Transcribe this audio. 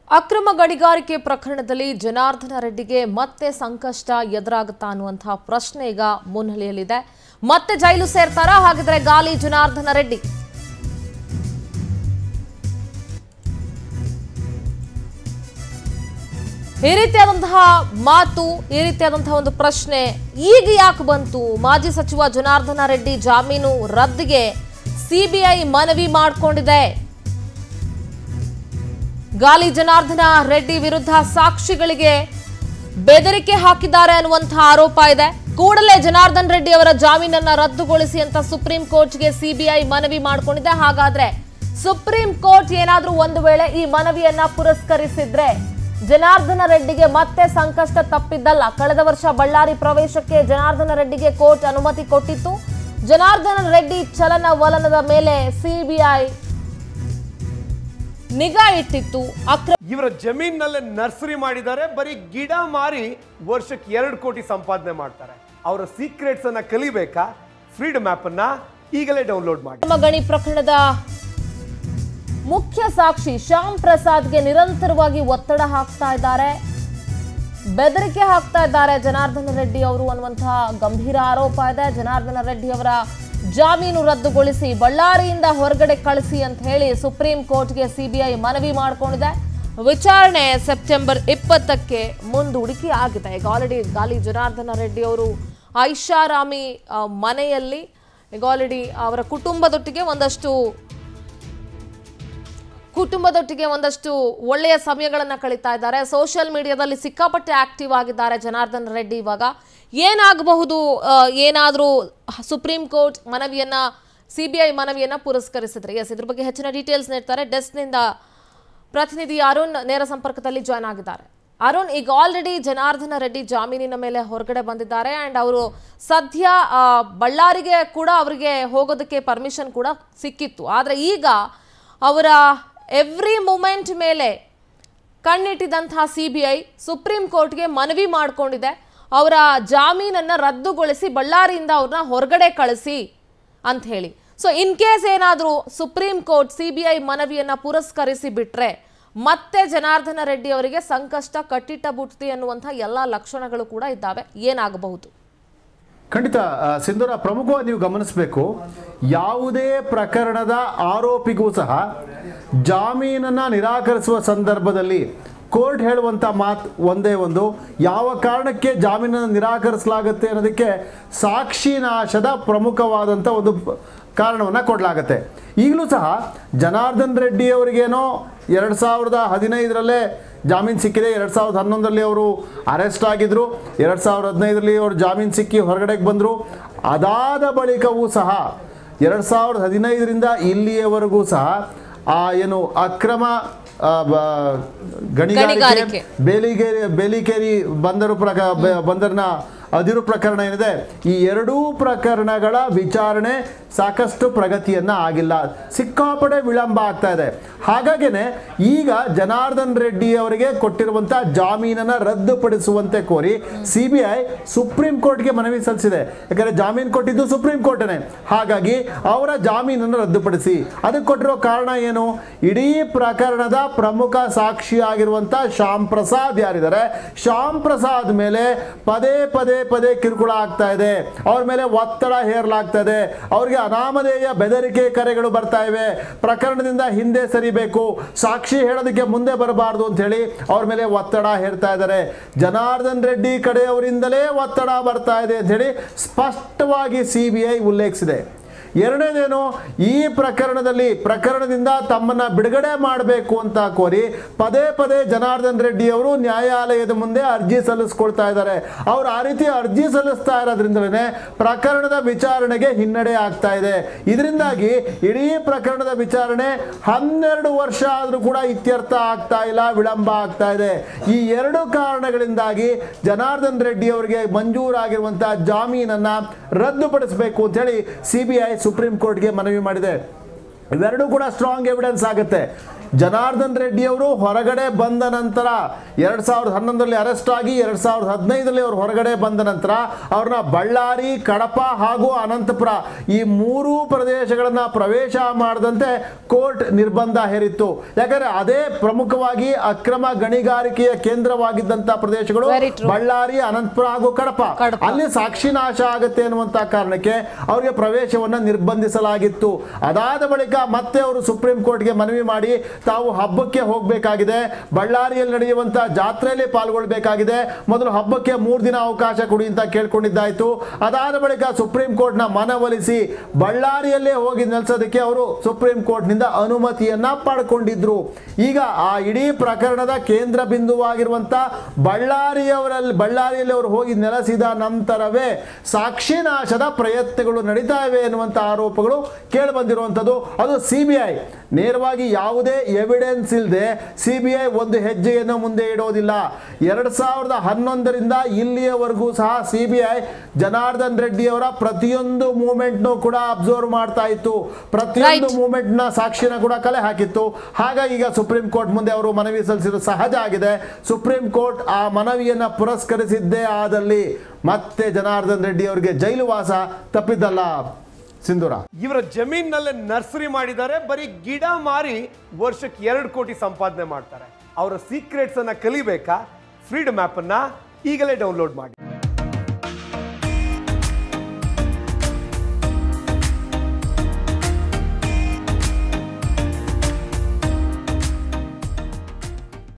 ಅಕ್ರಮ ಗಣಿಗಾರಿಕೆ ಪ್ರಕರಣದಲ್ಲಿ ಜನಾರ್ದನ ರೆಡ್ಡಿಗೆ ಮತ್ತೆ ಸಂಕಷ್ಟ ಎದುರಾಗುತ್ತಾ ಅನ್ನುವಂತಹ ಪ್ರಶ್ನೆ ಈಗ ಮುನ್ನೆಲೆಯಲ್ಲಿದೆ ಮತ್ತೆ ಜೈಲು ಸೇರ್ತಾರಾ ಹಾಗಿದ್ರೆ ಗಾಲಿ ಜನಾರ್ದನ ರೆಡ್ಡಿ ಈ ರೀತಿಯಾದಂತಹ ಮಾತು ಈ ರೀತಿಯಾದಂತಹ ಒಂದು ಪ್ರಶ್ನೆ ಈಗ ಯಾಕೆ ಬಂತು ಮಾಜಿ ಸಚಿವ ಜನಾರ್ದನ ರೆಡ್ಡಿ ಜಾಮೀನು ರದ್ದಿಗೆ ಸಿಬಿಐ ಮನವಿ ಮಾಡಿಕೊಂಡಿದೆ ಗಾಲಿ ಜನಾರ್ದನ ರೆಡ್ಡಿ ವಿರುದ್ಧ ಸಾಕ್ಷಿಗಳಿಗೆ ಬೆದರಿಕೆ ಹಾಕಿದ್ದಾರೆ ಅನ್ನುವಂತಹ ಆರೋಪ ಇದೆ ಕೂಡಲೇ ಜನಾರ್ದನ್ ರೆಡ್ಡಿ ಅವರ ಜಾಮೀನನ್ನ ರದ್ದುಗೊಳಿಸಿ ಅಂತ ಸುಪ್ರೀಂ ಕೋರ್ಟ್ಗೆ ಸಿಬಿಐ ಮನವಿ ಮಾಡಿಕೊಂಡಿದೆ ಹಾಗಾದ್ರೆ ಸುಪ್ರೀಂ ಕೋರ್ಟ್ ಏನಾದ್ರೂ ಒಂದು ವೇಳೆ ಈ ಮನವಿಯನ್ನ ಪುರಸ್ಕರಿಸಿದ್ರೆ ಜನಾರ್ದನ ರೆಡ್ಡಿಗೆ ಮತ್ತೆ ಸಂಕಷ್ಟ ತಪ್ಪಿದ್ದಲ್ಲ ಕಳೆದ ವರ್ಷ ಬಳ್ಳಾರಿ ಪ್ರವೇಶಕ್ಕೆ ಜನಾರ್ದನ ರೆಡ್ಡಿಗೆ ಕೋರ್ಟ್ ಅನುಮತಿ ಕೊಟ್ಟಿತ್ತು ಜನಾರ್ದನ ರೆಡ್ಡಿ ಚಲನವಲನದ ಮೇಲೆ ಸಿಬಿಐ ನಿಗಾ ಇಟ್ಟಿತ್ತು ಅಕ್ರಮ ಇವರ ಜಮೀನಲ್ಲೇ ನರ್ಸರಿ ಮಾಡಿದ್ದಾರೆ ಬರೀ ಗಿಡ ಮಾರಿ ವರ್ಷಕ್ಕೆ ಎರಡು ಕೋಟಿ ಸಂಪಾದನೆ ಮಾಡ್ತಾರೆ ಅವರ ಸೀಕ್ರೆಟ್ಸ್ ಅನ್ನ ಕಲಿಬೇಕಾ ಫ್ರೀಡಮ್ ಆಪ್ ಅನ್ನ ಈಗಲೇ ಡೌನ್ಲೋಡ್ ಮಾಡಿ ಗಣಿ ಪ್ರಕರಣದ ಮುಖ್ಯ ಸಾಕ್ಷಿ ಶ್ಯಾಮ್ ಪ್ರಸಾದ್ಗೆ ನಿರಂತರವಾಗಿ ಒತ್ತಡ ಹಾಕ್ತಾ ಇದ್ದಾರೆ ಬೆದರಿಕೆ ಹಾಕ್ತಾ ಇದ್ದಾರೆ ಜನಾರ್ದನ ರೆಡ್ಡಿ ಅವರು ಅನ್ನುವಂತಹ ಗಂಭೀರ ಆರೋಪ ಇದೆ ಜನಾರ್ದನ ರೆಡ್ಡಿ ಅವರ ಜಾಮೀನು ರದ್ದುಗೊಳಿಸಿ ಬಳ್ಳಾರಿಯಿಂದ ಹೊರಗಡೆ ಕಳಿಸಿ ಅಂತ ಹೇಳಿ ಸುಪ್ರೀಂ ಕೋರ್ಟ್ಗೆ ಸಿಬಿಐ ಮನವಿ ಮಾಡಿಕೊಂಡಿದೆ ವಿಚಾರಣೆ ಸೆಪ್ಟೆಂಬರ್ ಇಪ್ಪತ್ತಕ್ಕೆ ಮುಂದೂಡಿಕೆ ಆಗಿದೆ ಈಗ ಆಲ್ರೆಡಿ ಗಾಲಿ ಜನಾರ್ದನ ರೆಡ್ಡಿ ಅವರು ಐಷಾರಾಮಿ ಆ, ಮನೆಯಲ್ಲಿ ಈಗ ಆಲ್ರೆಡಿ ಅವರ ಕುಟುಂಬದೊಟ್ಟಿಗೆ ಒಂದಷ್ಟು ಕುಟುಂಬದೊಟ್ಟಿಗೆ ಒಂದಷ್ಟು ಒಳ್ಳೆಯ ಸಮಯಗಳನ್ನ ಕಳೀತಾ ಇದ್ದಾರೆ ಸೋಷಿಯಲ್ ಮೀಡಿಯಾದಲ್ಲಿ ಸಿಕ್ಕಾಪಟ್ಟೆ ಆಕ್ಟಿವ್ ಆಗಿದ್ದಾರೆ ಜನಾರ್ದನ್ ರೆಡ್ಡಿ ಇವಾಗ ಏನಾಗಬಹುದು ಏನಾದರೂ ಸುಪ್ರೀಂ ಕೋರ್ಟ್ ಮನವಿಯನ್ನ ಸಿಬಿಐ ಮನವಿಯನ್ನ ಪುರಸ್ಕರಿಸಿದ್ರೆ ಎಸ್ ಇದ್ರ ಬಗ್ಗೆ ಹೆಚ್ಚಿನ ಡೀಟೇಲ್ಸ್ ನೀಡ್ತಾರೆ ಡೆಸ್ಕ್ನಿಂದ ಪ್ರತಿನಿಧಿ ಅರುಣ್ ನೇರ ಸಂಪರ್ಕದಲ್ಲಿ ಜಾಯ್ನ್ ಆಗಿದ್ದಾರೆ ಅರುಣ್ ಈಗ ಆಲ್ರೆಡಿ ಜನಾರ್ದನ ರೆಡ್ಡಿ ಜಾಮೀನಿನ ಮೇಲೆ ಹೊರಗಡೆ ಬಂದಿದ್ದಾರೆ ಅಂಡ್ ಅವರು ಸದ್ಯ ಆ, ಬಳ್ಳಾರಿಗೆ ಕೂಡ ಅವರಿಗೆ ಹೋಗೋದಕ್ಕೆ ಪರ್ಮಿಷನ್ ಕೂಡ ಸಿಕ್ಕಿತ್ತು ಆದರೆ ಈಗ ಅವರ ಎವ್ರಿ ಮೂಮೆಂಟ್ ಮೇಲೆ ಕಣ್ಣಿಟ್ಟಿದಂತಹ ಸಿ ಬಿ ಐ ಸುಪ್ರೀಂ ಕೋರ್ಟ್ಗೆ ಮನವಿ ಮಾಡಿಕೊಂಡಿದೆ ಅವರ ಜಾಮೀನನ್ನು ರದ್ದುಗೊಳಿಸಿ ಬಳ್ಳಾರಿಯಿಂದ ಅವ್ರನ್ನ ಹೊರಗಡೆ ಕಳಿಸಿ ಅಂತ ಹೇಳಿ ಸೊ ಇನ್ ಕೇಸ್ ಏನಾದರೂ supreme court C B I ಮನವಿಯನ್ನು ಪುರಸ್ಕರಿಸಿ ಬಿಟ್ರೆ ಮತ್ತೆ ಜನಾರ್ದನ ರೆಡ್ಡಿ ಅವರಿಗೆ ಸಂಕಷ್ಟ ಕಟ್ಟಿಟ್ಟ ಬುಟ್ಟಿ ಅನ್ನುವಂಥ ಎಲ್ಲ ಲಕ್ಷಣಗಳು ಕೂಡ ಇದ್ದಾವೆ ಏನಾಗಬಹುದು ಖಂಡಿತ ಆ, ಸಿಂಧೂರ ಪ್ರಮುಖವಾಗಿ ನೀವು ಗಮನಿಸಬೇಕು ಯಾವುದೇ ಪ್ರಕರಣದ ಆರೋಪಿಗೂ ಸಹ ಜಾಮೀನನ್ನು ನಿರಾಕರಿಸುವ ಸಂದರ್ಭದಲ್ಲಿ ಕೋರ್ಟ್ ಹೇಳುವಂಥ ಮಾತು ಒಂದೇ ಒಂದು ಯಾವ ಕಾರಣಕ್ಕೆ ಜಾಮೀನನ್ನು ನಿರಾಕರಿಸಲಾಗುತ್ತೆ ಅನ್ನೋದಕ್ಕೆ ಸಾಕ್ಷಿ ನಾಶದ ಪ್ರಮುಖವಾದಂಥ ಒಂದು ಕಾರಣವನ್ನು ಕೊಡಲಾಗತ್ತೆ ಈಗಲೂ ಸಹ ಜನಾರ್ದನ್ ರೆಡ್ಡಿ ಅವರಿಗೇನೋ ಎರಡು ಸಾವಿರದ ಹದಿನೈದರಲ್ಲೇ ಜಾಮೀನು ಸಿಕ್ಕಿದೆ ಎರಡು ಸಾವಿರದ ಹನ್ನೊಂದರಲ್ಲಿ ಅವರು ಅರೆಸ್ಟ್ ಆಗಿದ್ರು ಎರಡು ಸಾವಿರದ ಹದಿನೈದರಲ್ಲಿ ಅವರು ಜಾಮೀನು ಸಿಕ್ಕಿ ಹೊರಗಡೆಗೆ ಬಂದರು ಅದಾದ ಬಳಿಕವೂ ಸಹ ಎರಡು ಸಾವಿರದ ಹದಿನೈದರಿಂದ ಇಲ್ಲಿಯವರೆಗೂ ಸಹ ಆ ಏನು ಅಕ್ರಮ ಆ, ಬ- ಗಣಿಗಾರಿಕೆ ಗಣಿಗಾರಿಕೆ. ಬೇಲಿಗೇರಿ ಬೇಲಿಕೇರಿ ಬಂದರು ಪ್ರಕ ಬ- ಬಂದರಿನ ಅದಿರು ಪ್ರಕರಣ ಏನಿದೆ ಈ ಎರಡೂ ಪ್ರಕರಣಗಳ ವಿಚಾರಣೆ ಸಾಕಷ್ಟು ಪ್ರಗತಿಯನ್ನ ಆಗಿಲ್ಲ ಸಿಕ್ಕಾಪಡೆ ವಿಳಂಬ ಆಗ್ತಾ ಇದೆ ಹಾಗಾಗಿನೇ ಈಗ ಜನಾರ್ದನ್ ರೆಡ್ಡಿ ಅವರಿಗೆ ಕೊಟ್ಟಿರುವಂತ ಜಾಮೀನನ್ನ ರದ್ದುಪಡಿಸುವಂತೆ ಕೋರಿ ಸಿ ಬಿ ಐ ಸುಪ್ರೀಂ ಕೋರ್ಟ್ಗೆ ಮನವಿ ಸಲ್ಲಿಸಿದೆ ಯಾಕಂದ್ರೆ ಜಾಮೀನು ಕೊಟ್ಟಿದ್ದು ಸುಪ್ರೀಂ ಕೋರ್ಟನೇ ಹಾಗಾಗಿ ಅವರ ಜಾಮೀನನ್ನು ರದ್ದುಪಡಿಸಿ ಅದಕ್ಕೆ ಕೊಟ್ಟಿರೋ ಕಾರಣ ಏನು ಇಡೀ ಪ್ರಕರಣದ ಪ್ರಮುಖ ಸಾಕ್ಷಿಯಾಗಿರುವಂತ ಶ್ಯಾಮ್ ಪ್ರಸಾದ್ ಯಾರಿದ್ದಾರೆ ಶ್ಯಾಮ್ ಪ್ರಸಾದ್ ಮೇಲೆ ಪದೇ ಪದೇ ಪದೇ ಕಿರುಕುಳ ಆಗ್ತಾ ಇದೆ ಅವ್ರ ಮೇಲೆ ಒತ್ತಡ ಹೇರಲಾಗ್ತಾ ಇದೆ ಅವ್ರಿಗೆ ಅನಾಮಧೇಯ ಬೆದರಿಕೆ ಕರೆಗಳು ಬರ್ತಾ ಇವೆ ಪ್ರಕರಣದಿಂದ ಹಿಂದೆ ಸರಿಬೇಕು ಸಾಕ್ಷಿ ಹೇಳೋದಕ್ಕೆ ಮುಂದೆ ಬರಬಾರ್ದು ಅಂತ ಹೇಳಿ ಅವ್ರ ಮೇಲೆ ಒತ್ತಡ ಹೇರ್ತಾ ಇದ್ದಾರೆ ಜನಾರ್ದನ್ ರೆಡ್ಡಿ ಕಡೆಯವರಿಂದಲೇ ಒತ್ತಡ ಬರ್ತಾ ಇದೆ ಅಂತ ಹೇಳಿ ಸ್ಪಷ್ಟವಾಗಿ ಸಿ ಬಿ ಐ ಉಲ್ಲೇಖಿಸಿದೆ ಎರಡನೇದೇನು ಈ ಪ್ರಕರಣದಲ್ಲಿ ಪ್ರಕರಣದಿಂದ ತಮ್ಮನ್ನ ಬಿಡುಗಡೆ ಮಾಡಬೇಕು ಅಂತ ಕೋರಿ ಪದೇ ಪದೇ ಜನಾರ್ದನ್ ರೆಡ್ಡಿ ಅವರು ನ್ಯಾಯಾಲಯದ ಮುಂದೆ ಅರ್ಜಿ ಸಲ್ಲಿಸ್ಕೊಳ್ತಾ ಇದ್ದಾರೆ ಅವ್ರು ಆ ರೀತಿ ಅರ್ಜಿ ಸಲ್ಲಿಸ್ತಾ ಇರೋದ್ರಿಂದಲೇ ಪ್ರಕರಣದ ವಿಚಾರಣೆಗೆ ಹಿನ್ನಡೆ ಆಗ್ತಾ ಇದೆ ಇದರಿಂದಾಗಿ ಇಡೀ ಪ್ರಕರಣದ ವಿಚಾರಣೆ ಹನ್ನೆರಡು ವರ್ಷ ಆದರೂ ಕೂಡ ಇತ್ಯರ್ಥ ಆಗ್ತಾ ಇಲ್ಲ ವಿಳಂಬ ಆಗ್ತಾ ಇದೆ ಈ ಎರಡು ಕಾರಣಗಳಿಂದಾಗಿ ಜನಾರ್ದನ್ ರೆಡ್ಡಿ ಅವರಿಗೆ ಮಂಜೂರಾಗಿರುವಂತಹ ಜಾಮೀನನ್ನ ರದ್ದುಪಡಿಸಬೇಕು ಅಂತ ಹೇಳಿ ಸಿ ಬಿ ಐ ಸುಪ್ರೀಂ ಕೋರ್ಟ್ಗೆ ಮನವಿ ಮಾಡಿದೆ ಇವೆರಡೂ ಕೂಡ ಸ್ಟ್ರಾಂಗ್ ಎವಿಡೆನ್ಸ್ ಆಗುತ್ತೆ ಜನಾರ್ದನ್ ರೆಡ್ಡಿ ಅವರು ಹೊರಗಡೆ ಬಂದ ನಂತರ ಎರಡ್ ಸಾವಿರದ ಹನ್ನೊಂದರಲ್ಲಿ ಅರೆಸ್ಟ್ ಆಗಿ ಎರಡ್ ಸಾವಿರದ ಹದಿನೈದರಲ್ಲಿ ಅವರು ಹೊರಗಡೆ ಬಂದ ನಂತರ ಅವ್ರನ್ನ ಬಳ್ಳಾರಿ ಕಡಪ ಹಾಗೂ ಅನಂತಪುರ ಈ ಮೂರೂ ಪ್ರದೇಶಗಳನ್ನ ಪ್ರವೇಶ ಮಾಡದಂತೆ ಕೋರ್ಟ್ ನಿರ್ಬಂಧ ಹೇರಿತ್ತು ಯಾಕಂದ್ರೆ ಅದೇ ಪ್ರಮುಖವಾಗಿ ಅಕ್ರಮ ಗಣಿಗಾರಿಕೆಯ ಕೇಂದ್ರವಾಗಿದ್ದಂತ ಪ್ರದೇಶಗಳು Very true. ಬಳ್ಳಾರಿ ಅನಂತಪುರ ಹಾಗೂ ಕಡಪ ಕಡಪ. ಅಲ್ಲಿ ಸಾಕ್ಷಿ ನಾಶ ಆಗುತ್ತೆ ಅನ್ನುವಂತ ಕಾರಣಕ್ಕೆ ಅವರಿಗೆ ಪ್ರವೇಶವನ್ನ ನಿರ್ಬಂಧಿಸಲಾಗಿತ್ತು ಅದಾದ ಬಳಿಕ ಮತ್ತೆ ಅವರು ಸುಪ್ರೀಂ ಕೋರ್ಟ್ಗೆ ಮನವಿ ಮಾಡಿ ತಾವು ಹಬ್ಬಕ್ಕೆ ಹೋಗಬೇಕಾಗಿದೆ ಬಳ್ಳಾರಿಯಲ್ಲಿ ನಡೆಯುವಂತ ಜಾತ್ರೆಯಲ್ಲಿ ಪಾಲ್ಗೊಳ್ಬೇಕಾಗಿದೆ ಮೊದಲು ಹಬ್ಬಕ್ಕೆ ಮೂರು ದಿನ ಅವಕಾಶ ಕೊಡಿ ಅಂತ ಕೇಳ್ಕೊಂಡಿದ್ದಾಯ್ತು ಅದಾದ ಬಳಿಕ ಸುಪ್ರೀಂ ಕೋರ್ಟ್ನ ಮನವೊಲಿಸಿ ಬಳ್ಳಾರಿಯಲ್ಲೇ ಹೋಗಿ ನೆಲೆಸೋದಕ್ಕೆ ಅವರು ಸುಪ್ರೀಂ ಕೋರ್ಟ್ನಿಂದ ಅನುಮತಿಯನ್ನ ಪಡ್ಕೊಂಡಿದ್ರು ಈಗ ಆ ಇಡೀ ಪ್ರಕರಣದ ಕೇಂದ್ರ ಬಿಂದುವಾಗಿರುವಂತ ಬಳ್ಳಾರಿಯವರಲ್ಲಿ ಬಳ್ಳಾರಿಯಲ್ಲಿ ಅವರು ಹೋಗಿ ನೆಲೆಸಿದ ನಂತರವೇ ಸಾಕ್ಷಿ ನಾಶದ ಪ್ರಯತ್ನಗಳು ನಡೀತಾ ಇವೆ ಎನ್ನುವಂತ ಆರೋಪಗಳು ಕೇಳಿ ಬಂದಿರುವಂಥದ್ದು ಅದು ಸಿ ಬಿ ಐ ನೇರವಾಗಿ ಯಾವುದೇ ಎವಿಡೆನ್ಸ್ ಇಲ್ಲದೆ ಸಿ ಬಿ ಐ ಒಂದು ಹೆಜ್ಜೆಯನ್ನು ಮುಂದೆ ಇಡೋದಿಲ್ಲ ಎರಡ್ ಸಾವಿರದ ಹನ್ನೊಂದರಿಂದ ಇಲ್ಲಿಯವರೆಗೂ ಸಹ C B I Janardhan Reddy ಅವರ ಪ್ರತಿಯೊಂದು ಮೂವ್ಮೆಂಟ್ನು ಕೂಡ ಅಬ್ಸರ್ವ್ ಮಾಡ್ತಾ ಇತ್ತು ಪ್ರತಿಯೊಂದು Right. ಮೂವ್ಮೆಂಟ್ ನ ಸಾಕ್ಷಿನ ಕೂಡ ಕಲೆ ಹಾಕಿತ್ತು ಹಾಗಾಗಿ ಈಗ ಸುಪ್ರೀಂ ಕೋರ್ಟ್ ಮುಂದೆ ಅವರು ಮನವಿ ಸಲ್ಲಿಸಿದ್ದು ಸಹಜ ಆಗಿದೆ ಸುಪ್ರೀಂ ಕೋರ್ಟ್ ಆ ಮನವಿಯನ್ನ ಪುರಸ್ಕರಿಸಿದ್ದೇ ಆದಲ್ಲಿ ಮತ್ತೆ ಜನಾರ್ದನ್ ರೆಡ್ಡಿ ಅವರಿಗೆ ಜೈಲು ವಾಸ ತಪ್ಪಿದ್ದಲ್ಲ ಸಿಂಧೂರ ಇವರ ಜಮೀನಲ್ಲೇ ನರ್ಸರಿ ಮಾಡಿದ್ದಾರೆ ಬರೀ ಗಿಡ ಮಾರಿ ವರ್ಷಕ್ಕೆ ಎರಡು ಕೋಟಿ ಸಂಪಾದನೆ ಮಾಡ್ತಾರೆ ಅವರ ಸೀಕ್ರೆಟ್ಸ್ ಅನ್ನ ಕಲಿಬೇಕಾ ಫ್ರೀಡಮ್ ಆಪ್ ಅನ್ನ ಈಗಲೇ ಡೌನ್ಲೋಡ್ ಮಾಡಿ